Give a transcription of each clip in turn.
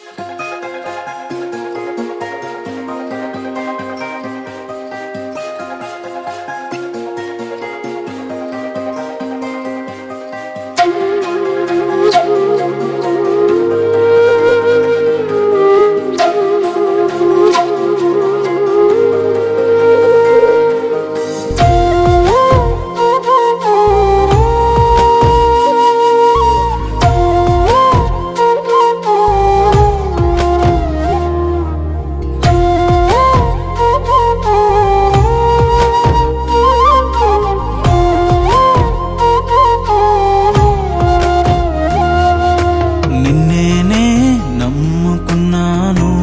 నిన్నేనే నమ్ముకున్నాను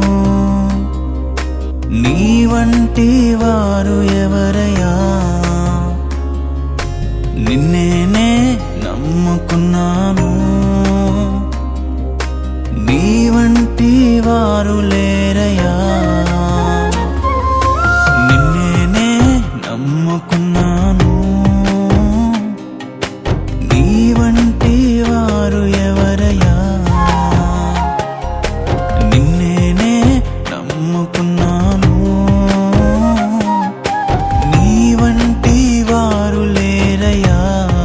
నీ వంటి వారు ఎవరయ్యా నిన్నేనే నమ్ముకున్నాను నీ వంటి వారు లేరయ్యా నిన్నేనే నమ్ముకున్నాను నీ వంటి వారు ఎవరయ్యా నిన్నేనే నమ్ముకున్నాను నీ వంటి వారు లేరయ్యా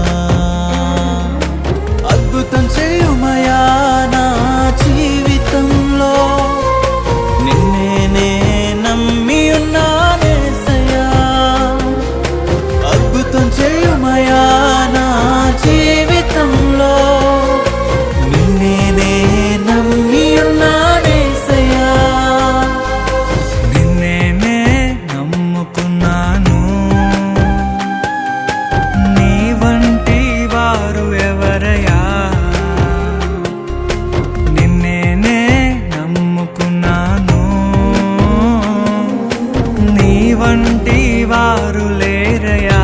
అద్భుతం చేయుమయా నా జీవితంలో నిన్నేనే నమ్మి ఉన్నానేసయ్యా అద్భుతం చేయుమయా నా జీవితంలో నిన్నేనే నమ్మి ఉన్నానేసయ్యా నిన్నేనే నమ్ముకున్నాను నీ వంటి వారు ఎవరయ్యా నిన్నేనే నమ్ముకున్నాను నీ వంటి వారు లేరయా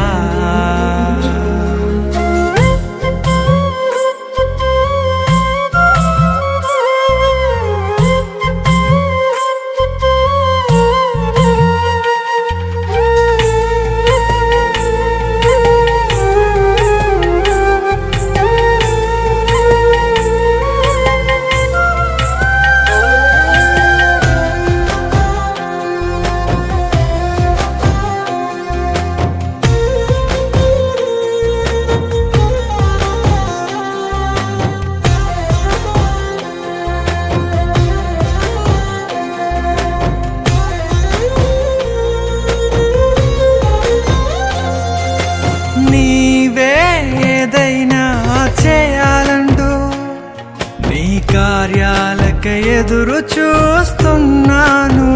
నీవే ఏదైనా చేయాలంటూ నీ కార్యాలక ఎదురు చూస్తున్నాను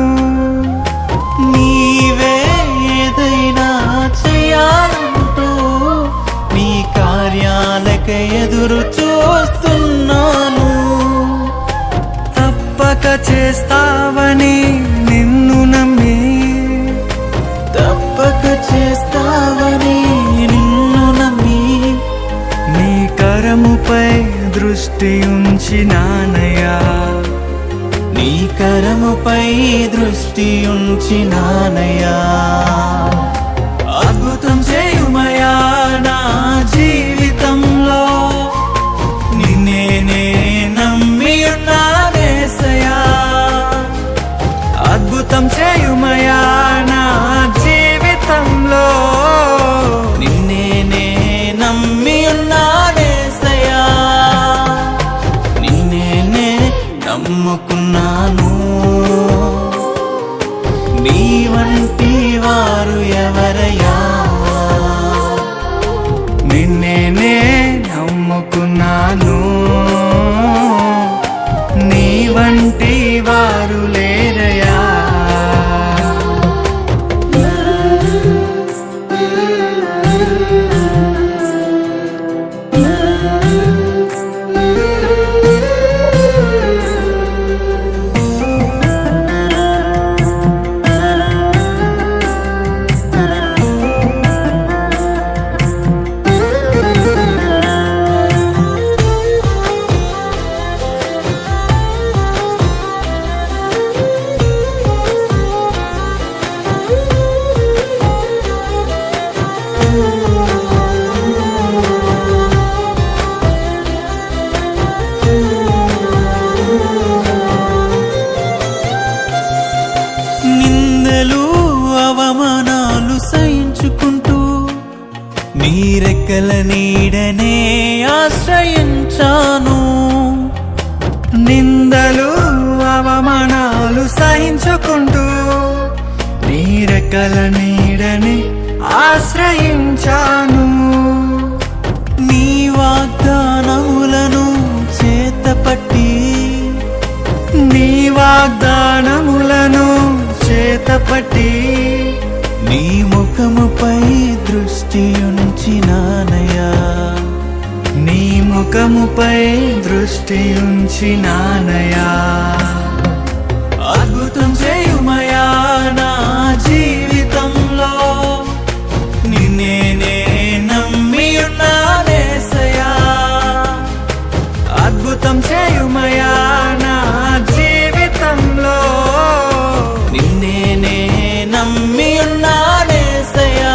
నీవే ఏదైనా చేయాలంటూ నీ కార్యాలక ఎదురు చూస్తున్నాను తప్పక చేస్తావని నిన్ను నమ్మి తప్పక చేస్తావని నిన్ను నమ్మి నీ కరముపై దృష్టి ఉంచినానయ్యా నీ కరముపై దృష్టి ఉంచినానయ్యా అద్భుతం చేయుమయా నా జీవితంలో నిన్నేనే నమ్మి ఉన్నానేసయా అద్భుతం చేయుమయా నా జీవితంలో నిన్నేనే నమ్మి ఉన్నానేసయా నిన్నేనే నమ్ముకున్నాను నీ వంటి వారు రెక్కల నీడనే ఆశ్రయించాను నిందలు అవమానాలు సహించుకుంటూ నీ రెక్కల నీడని ఆశ్రయించాను నీ వాగ్దానములను చేతపట్టి నీ వాగ్దానములను చేతపట్టి నీ ముఖముపై దృష్టి ఉంచినానయా నీ ముఖముపై దృష్టి ఉంచినానయా అద్భుతం చేయుమయా నా జీవితంలో నిన్నే నే నమ్మి ఉన్నానేసయా అద్భుతం చేయుమయా నా జీవితంలో నిన్నే నే నమ్మి ఉన్నానేసయా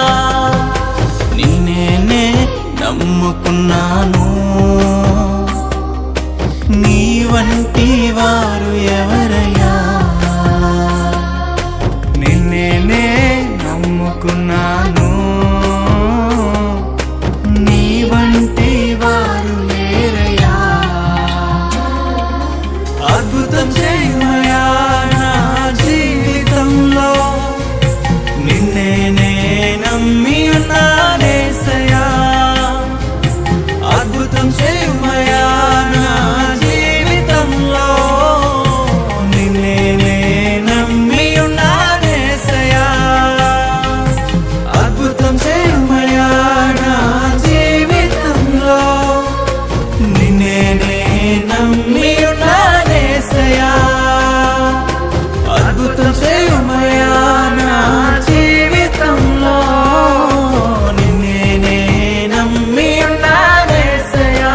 నిన్నే నే నమ్ముకున్నాను నీ వంటి వారు ఎవరయ్యా నిన్నే నే నమ్ముకున్నాను నీ వంటి వారు లేరయ్యా అద్భుతం చేయమయా నా జీవితంలో నిన్నే నే నమ్మి ఉన్నానేసయా అద్భుతం చేయమయా నా జీవితంలో నిన్నే నే నమ్మి ఉన్నానేసయా అద్భుతం చేయమయా నా జీవితంలో నిన్నే నే నమ్మి ఉన్నానేసయా అద్భుతం చేయమయా నా జీవితంలో నిన్నే నే నమ్మి ఉన్నానేసయా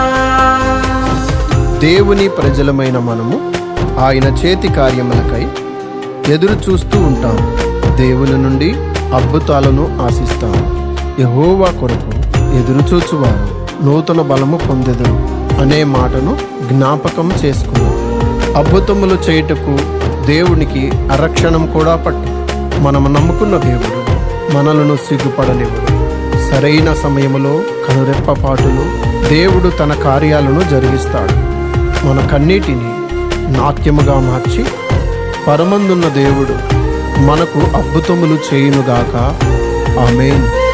దేవుని ప్రజలమైన మనము ఆయన చేతి కార్యములకై ఎదురు చూస్తూ ఉంటాం దేవుని నుండి అద్భుతాలను ఆశిస్తాం యహోవా కొరకు ఎదురు చూచువారు నూతన బలము పొందెదరు అనే మాటను జ్ఞాపకం చేసుకున్నాం అద్భుతములు చేయుటకు దేవునికి అరక్షణం కూడా పట్టు మనము నమ్ముకున్న దేవుడు మనలను సిగ్గుపడనివ్వడు సరైన సమయములో కనురెప్పపాటులో దేవుడు తన కార్యాలను జరిగిస్తాడు మన కన్నీటిని నాట్యముగా మార్చి పరమందున్న దేవుడు మనకు అద్భుతములు చేయునుగాక ఆమెన్